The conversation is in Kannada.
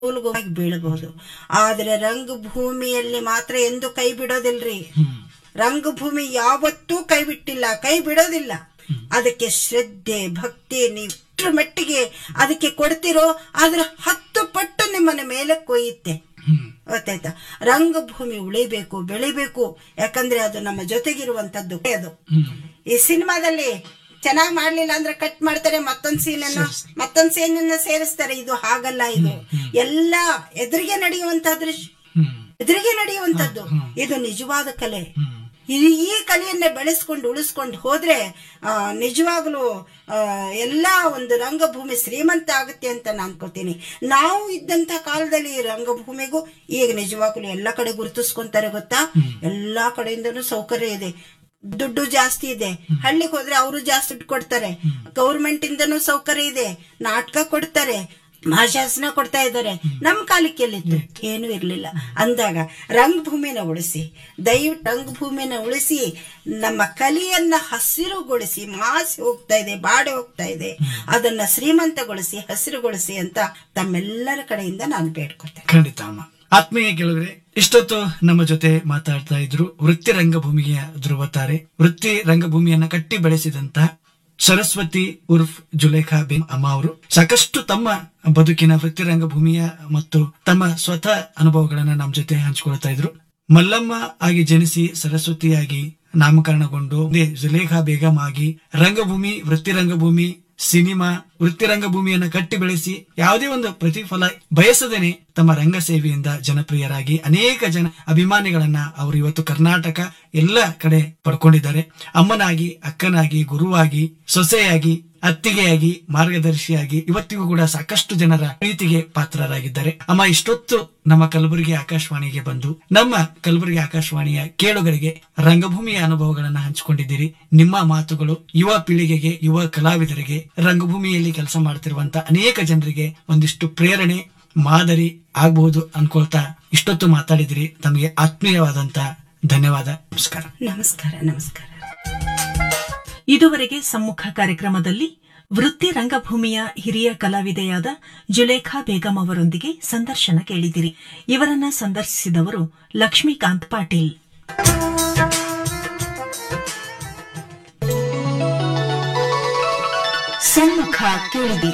ಉಲ್ಗೋಗಿ ಬೀಳಬಹುದು ಆದ್ರೆ ರಂಗಭೂಮಿಯಲ್ಲಿ ಮಾತ್ರ ಎಂದು ಕೈ ಬಿಡೋದಿಲ್ರಿ ರಂಗಭೂಮಿ ಯಾವತ್ತೂ ಕೈ ಬಿಟ್ಟಿಲ್ಲ ಕೈ ಬಿಡೋದಿಲ್ಲ ಅದಕ್ಕೆ ಶ್ರದ್ಧೆ ಭಕ್ತಿ ನೀವು ಇಷ್ಟ್ರ ಮಟ್ಟಿಗೆ ಅದಕ್ಕೆ ಕೊಡ್ತಿರೋ ಅದ್ರ ಹತ್ತು ಪಟ್ಟು ನಿಮ್ಮನ್ನ ಮೇಲೆ ಕೊಯ್ಯುತ್ತೆ ಗೊತ್ತಾಯ್ತಾ ರಂಗಭೂಮಿ ಉಳಿಬೇಕು ಬೆಳಿಬೇಕು ಯಾಕಂದ್ರೆ ಅದು ನಮ್ಮ ಜೊತೆಗಿರುವಂತದ್ದು ಅದು ಈ ಸಿನಿಮಾದಲ್ಲಿ ಚೆನ್ನಾಗಿ ಮಾಡ್ಲಿಲ್ಲ ಅಂದ್ರೆ ಕಟ್ ಮಾಡ್ತಾರೆ ಮತ್ತೊಂದ್ ಸೀನ್ ಅನ್ನು ಮತ್ತೊಂದ್ ಸೀನ್ ಅನ್ನ ಸೇರಿಸ್ತಾರೆ ಇದು ಹಾಗಲ್ಲ ಇದು ಎಲ್ಲ ಎದುರಿಗೆ ನಡೆಯುವಂತ ದೃಶ್ಯ ಎದುರಿಗೆ ನಡೆಯುವಂತದ್ದು ಇದು ನಿಜವಾದ ಕಲೆ ಈ ಈ ಕಲೆಯನ್ನ ಬೆಳೆಸ್ಕೊಂಡು ಉಳಿಸ್ಕೊಂಡು ಹೋದ್ರೆ ಆ, ನಿಜವಾಗ್ಲೂ ಆ, ಎಲ್ಲ ಒಂದು ರಂಗಭೂಮಿ ಶ್ರೀಮಂತ ಆಗುತ್ತೆ ಅಂತ ನಾನು ಅನ್ಕೋತೀನಿ ನಾವು ಇದ್ದಂತ ಕಾಲದಲ್ಲಿ ಈ ರಂಗಭೂಮಿಗೂ ಈಗ ನಿಜವಾಗ್ಲೂ ಎಲ್ಲ ಕಡೆ ಗುರುತಿಸ್ಕೊಂತಾರೆ ಗೊತ್ತಾ ಎಲ್ಲಾ ಕಡೆಯಿಂದನೂ ಸೌಕರ್ಯ ಇದೆ ದುಡ್ಡು ಜಾಸ್ತಿ ಇದೆ ಹಳ್ಳಿಗೆ ಹೋದ್ರೆ ಅವರು ಜಾಸ್ತಿ ದುಡ್ಡು ಕೊಡ್ತಾರೆ ಗೌರ್ಮೆಂಟ್ ಇಂದನೂ ಸೌಕರ್ಯ ಇದೆ ನಾಟಕ ಕೊಡ್ತಾರೆ ಮಹಾಶಾಸನ ಕೊಡ್ತಾ ಇದ್ದಾರೆ ನಮ್ಮ ಕಾಲಕ್ಕೆ ಎಲ್ಲಿತ್ತು ಏನೂ ಇರ್ಲಿಲ್ಲ ಅಂದಾಗ ರಂಗಭೂಮಿನ ಉಳಿಸಿ ದಯವಿಟ್ಟು ರಂಗಭೂಮಿನ ಉಳಿಸಿ ನಮ್ಮ ಕಲೆಯನ್ನ ಹಸಿರುಗೊಳಿಸಿ ಮಾಸಿ ಹೋಗ್ತಾ ಇದೆ ಬಾಡಿ ಹೋಗ್ತಾ ಇದೆ ಅದನ್ನ ಶ್ರೀಮಂತಗೊಳಿಸಿ ಹಸಿರುಗೊಳಿಸಿ ಅಂತ ತಮ್ಮೆಲ್ಲರ ಕಡೆಯಿಂದ ನಾನು ಬೇಡ್ಕೊತೇನೆ ಖಂಡಿತ ಅಮ್ಮ ಆತ್ಮೀಯ ಕೇಳಿದ್ರೆ ಇಷ್ಟೊತ್ತು ನಮ್ಮ ಜೊತೆ ಮಾತಾಡ್ತಾ ಇದ್ರು ವೃತ್ತಿ ರಂಗಭೂಮಿಯ ಧ್ರುವತಾರೆ ವೃತ್ತಿ ರಂಗಭೂಮಿಯನ್ನ ಕಟ್ಟಿ ಬೆಳೆಸಿದಂತಹ ಸರಸ್ವತಿ ಉರ್ಫ್ ಜುಲೇಖಾ ಬೇಮ್ ಅಮ್ಮ ಅವರು ಸಾಕಷ್ಟು ತಮ್ಮ ಬದುಕಿನ ವೃತ್ತಿ ರಂಗಭೂಮಿಯ ಮತ್ತು ತಮ್ಮ ಸ್ವತಃ ಅನುಭವಗಳನ್ನ ನಮ್ಮ ಜೊತೆ ಹಂಚಿಕೊಳ್ತಾ ಇದ್ರು ಮಲ್ಲಮ್ಮ ಆಗಿ ಜನಿಸಿ ಸರಸ್ವತಿಯಾಗಿ ನಾಮಕರಣಗೊಂಡು ಮುಂದೆ ಜುಲೇಖಾ ಬೇಗಂ ಆಗಿ ರಂಗಭೂಮಿ ವೃತ್ತಿ ರಂಗಭೂಮಿ ಸಿನಿಮಾ ವೃತ್ತಿ ರಂಗಭೂಮಿಯನ್ನ ಕಟ್ಟಿ ಬೆಳೆಸಿ ಯಾವುದೇ ಒಂದು ಪ್ರತಿಫಲ ಬಯಸದೇನೆ ತಮ್ಮ ರಂಗ ಸೇವೆಯಿಂದ ಜನಪ್ರಿಯರಾಗಿ ಅನೇಕ ಜನ ಅಭಿಮಾನಿಗಳನ್ನ ಅವರು ಇವತ್ತು ಕರ್ನಾಟಕ ಎಲ್ಲ ಕಡೆ ಪಡ್ಕೊಂಡಿದ್ದಾರೆ ಅಮ್ಮನಾಗಿ ಅಕ್ಕನಾಗಿ ಗುರುವಾಗಿ ಸೊಸೆಯಾಗಿ ಅತ್ತಿಗೆಯಾಗಿ ಮಾರ್ಗದರ್ಶಿಯಾಗಿ ಇವತ್ತಿಗೂ ಕೂಡ ಸಾಕಷ್ಟು ಜನರ ಪ್ರೀತಿಗೆ ಪಾತ್ರರಾಗಿದ್ದಾರೆ ಅಮ್ಮ ಇಷ್ಟೊತ್ತು ನಮ್ಮ ಕಲಬುರಗಿ ಆಕಾಶವಾಣಿಗೆ ಬಂದು ನಮ್ಮ ಕಲಬುರಗಿ ಆಕಾಶವಾಣಿಯ ಕೇಳುಗರಿಗೆ ರಂಗಭೂಮಿಯ ಅನುಭವಗಳನ್ನ ಹಂಚಿಕೊಂಡಿದ್ದೀರಿ ನಿಮ್ಮ ಮಾತುಗಳು ಯುವ ಪೀಳಿಗೆಗೆ ಯುವ ಕಲಾವಿದರಿಗೆ ರಂಗಭೂಮಿಯಲ್ಲಿ ಕೆಲಸ ಮಾಡ್ತಿರುವಂತ ಅನೇಕ ಜನರಿಗೆ ಒಂದಿಷ್ಟು ಪ್ರೇರಣೆ ಮಾದರಿ ಆಗಬಹುದು ಅನ್ಕೊಳ್ತಾ ಇಷ್ಟೊತ್ತು ಮಾತಾಡಿದಿರಿ ತಮಗೆ ಆತ್ಮೀಯವಾದಂತ ಧನ್ಯವಾದ ನಮಸ್ಕಾರ ನಮಸ್ಕಾರ ನಮಸ್ಕಾರ ಇದುವರೆಗೆ ಸಮ್ಮುಖ ಕಾರ್ಯಕ್ರಮದಲ್ಲಿ ವೃತ್ತಿ ರಂಗಭೂಮಿಯ ಹಿರಿಯ ಕಲಾವಿದೆಯಾದ ಜುಲೇಖಾ ಬೇಗಂ ಅವರೊಂದಿಗೆ ಸಂದರ್ಶನ ಕೇಳಿದಿರಿ ಇವರನ್ನ ಸಂದರ್ಶಿಸಿದವರು ಲಕ್ಷ್ಮೀಕಾಂತ್ ಪಾಟೀಲ್ ಸಮ್ಮುಖ ಕೇಳಿದಿರಿ